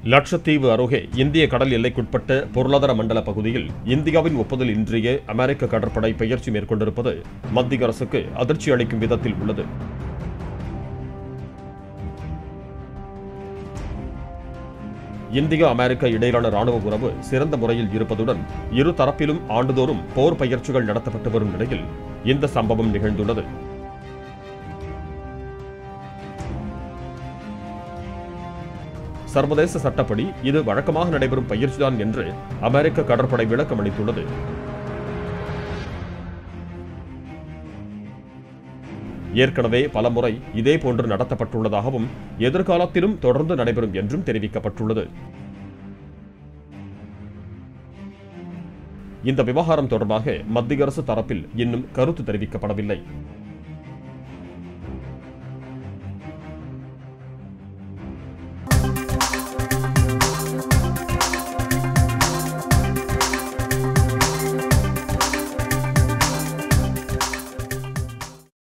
லட்சத்தீவு அருகே இந்திய கடல் எல்லைக்குட்பட்ட பொருளாதார மண்டல பகுதியில் இந்தியாவின் ஒப்புதல் இன்றியே அமெரிக்க கடற்படை பயிற்சி மேற்கொண்டிருப்பது மத்திய அரசுக்கு அதிர்ச்சி அளிக்கும் விதத்தில் உள்ளது இந்தியா அமெரிக்கா இடையிலான ராணுவ உறவு சிறந்த முறையில் இருப்பதுடன் இரு தரப்பிலும் ஆண்டுதோறும் போர் பயிற்சிகள் நடத்தப்பட்டு வரும் நிலையில் இந்த சம்பவம் நிகழ்ந்துள்ளது சர்வதேச சட்டப்படி இது வழக்கமாக நடைபெறும் பயிற்சிதான் என்று அமெரிக்க கடற்படை விளக்கம் அளித்துள்ளது ஏற்கனவே பலமுறை இதே போன்று நடத்தப்பட்டுள்ளதாகவும் எதிர்காலத்திலும் தொடர்ந்து நடைபெறும் என்றும் தெரிவிக்கப்பட்டுள்ளது இந்த விவகாரம் தொடர்பாக மத்திய அரசு தரப்பில் இன்னும் கருத்து தெரிவிக்கப்படவில்லை